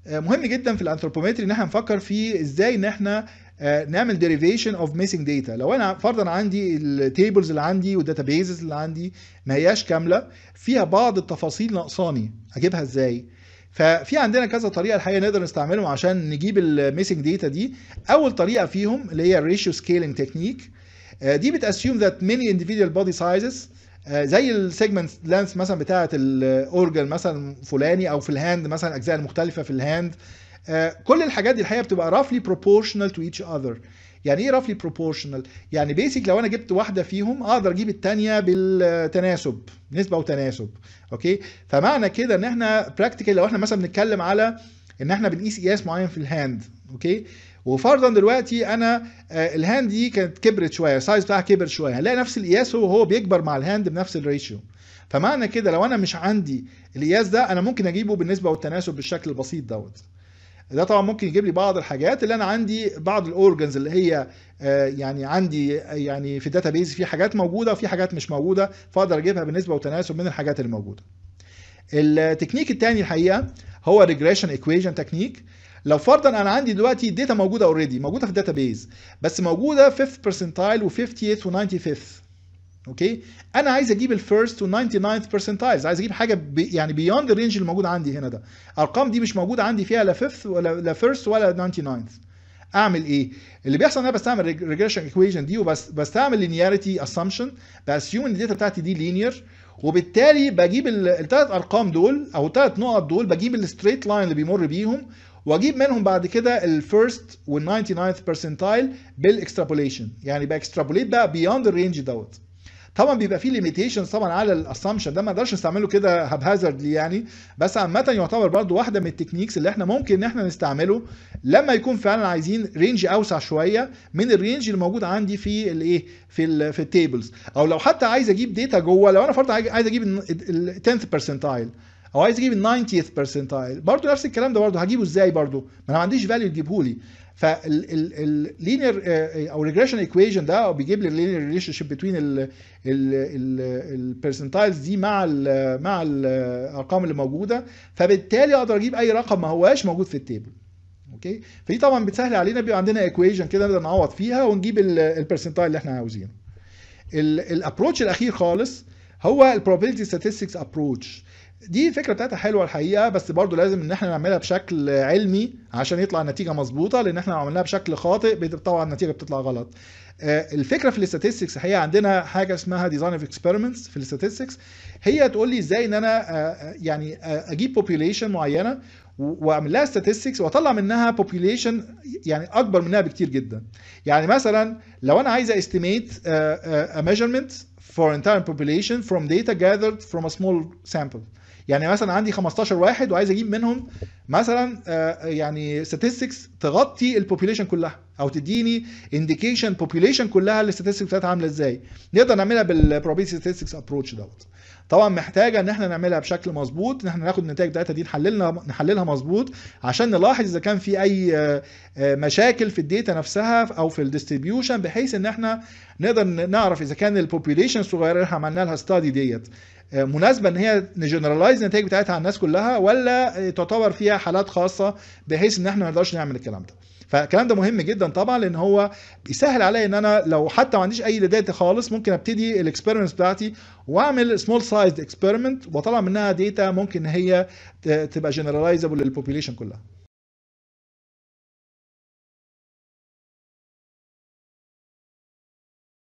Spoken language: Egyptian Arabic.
مهم جدا في الانثروبومتري ان احنا نفكر في ازاي ان احنا نعمل derivation of missing data لو انا فرضا عندي التيبلز اللي عندي والداتابيزز اللي عندي ما هياش كامله فيها بعض التفاصيل ناقصاني اجيبها ازاي ففي عندنا كذا طريقه الحقيقه نقدر نستعملهم عشان نجيب الميسنج داتا دي اول طريقه فيهم اللي هي الريشيو سكيلينج تكنيك دي بتاسيوم ذات many individual body sizes زي السيجمنت لانس مثلا بتاعه الاورجن مثلا فلاني او في الهاند مثلا اجزاء مختلفه في الهاند كل الحاجات دي الحقيقه بتبقى roughly proportional to each other يعني ايه roughly proportional يعني بيسك لو انا جبت واحده فيهم اقدر اجيب الثانيه بالتناسب نسبه وتناسب اوكي فمعنى كده ان احنا براكتيكال لو احنا مثلا بنتكلم على ان احنا بنقيس قياس معين في الهاند اوكي وفرضا دلوقتي انا الهاند دي كانت كبرت شويه السايز بتاعها كبر شويه هنلاقي نفس القياس هو هو بيكبر مع الهاند بنفس الريشيو فمعنى كده لو انا مش عندي القياس ده انا ممكن اجيبه بالنسبه والتناسب بالشكل البسيط دوت ده طبعا ممكن يجيب لي بعض الحاجات اللي انا عندي بعض الاورجنز اللي هي يعني عندي يعني في الداتا بيز في حاجات موجوده وفي حاجات مش موجوده فاقدر اجيبها بالنسبه وتناسب من الحاجات اللي موجوده التكنيك الثاني الحقيقه هو ريجريشن ايكويشن تكنيك لو فرضا انا عندي دلوقتي الداتا موجوده اوريدي موجوده في الداتا بيز بس موجوده 5 برسنتايل و58 و95 اوكي انا عايز اجيب الفيرست و99 برسنتايلز عايز اجيب حاجه بي يعني بيوند الرينج اللي موجود عندي هنا ده الارقام دي مش موجوده عندي فيها لا 5 ولا لا فيرست ولا 99 اعمل ايه اللي بيحصل ان انا بستعمل ريجريشن ايكويشن دي وبس بستعمل لينياريتي اسامبشن باسيوم ان الداتا بتاعتي دي لينير وبالتالي بجيب الثلاث ارقام دول او الثلاث نقط دول بجيب الستريت لاين اللي بيمر بيهم واجيب منهم بعد كده الفيرست وال 99 برسنتايل بالاكسترابوليشن يعني باكسترابوليت بقى بيوند الرينج دوت طبعا بيبقى فيه ليميتيشنز طبعا على الاسامبشن ده ما نقدرش نستعمله كده هازاردلي يعني بس عامه يعتبر برضو واحده من التكنيكس اللي احنا ممكن ان احنا نستعمله لما يكون فعلا عايزين رينج اوسع شويه من الرينج اللي موجود عندي في الايه في ال في التيبلز او لو حتى عايز اجيب ديتا جوه لو انا فرضا عايز اجيب ال 10th برسنتايل او عايز اجيب ال 90th برسنتايل برضو نفس الكلام ده برضو هجيبه ازاي برضو ما انا ما عنديش فاليو تجيبه لي فاللينير او ريجريشن ايكويشن ده بيجيب لي اللينير ريليشن شيب بتوين البرسنتايلز دي مع ال مع الارقام اللي موجوده فبالتالي اقدر اجيب اي رقم ما هواش موجود في التيبل اوكي فدي طبعا بتسهل علينا بيبقى عندنا ايكويشن كده نقدر نعوض فيها ونجيب البرسنتايل اللي احنا عاوزينه الابروتش الاخير خالص هو البروبابيلتي statistics ابروتش دي الفكره بتاعتها حلوه الحقيقه بس برضو لازم ان احنا نعملها بشكل علمي عشان يطلع النتيجه مظبوطه لان احنا لو عملناها بشكل خاطئ طبعا النتيجه بتطلع غلط الفكره في الاستاتستكس الحقيقه عندنا حاجه اسمها ديزاين اوف اكسبيرمنتس في الاستاتستكس هي تقول لي ازاي ان انا يعني اجيب بوبيوليشن معينه واعمل لها statistics واطلع منها population يعني اكبر منها بكتير جدا يعني مثلا لو انا عايز estimate uh, a measurement for entire population from data gathered from a small sample يعني مثلا عندي 15 واحد وعايز اجيب منهم مثلا يعني statistics تغطي البوبيليشن كلها او تديني indication population كلها الستاتستكس بتاعتها عامله ازاي نقدر نعملها بالبروبابيلتي statistics ابروتش دوت طبعا محتاجه ان احنا نعملها بشكل مظبوط ان احنا ناخد النتائج بتاعتها دي نحللها نحللها مظبوط عشان نلاحظ اذا كان في اي مشاكل في الداتا نفسها او في الديستريبيوشن بحيث ان احنا نقدر نعرف اذا كان البوبيليشن الصغيره اللي احنا عملنا لها ستادي ديت مناسبه ان هي نجنرالايز النتائج بتاعتها على الناس كلها ولا تعتبر فيها حالات خاصه بحيث ان احنا ما نقدرش نعمل الكلام ده فالكلام ده مهم جدا طبعا لان هو بيسهل عليا ان انا لو حتى ما عنديش اي داتا خالص ممكن ابتدي الاكسبيرمنتس بتاعتي واعمل سمول سايزد اكسبيرمنت واطلع منها داتا ممكن هي تبقى جنرالايزابل للبوبيليشن كلها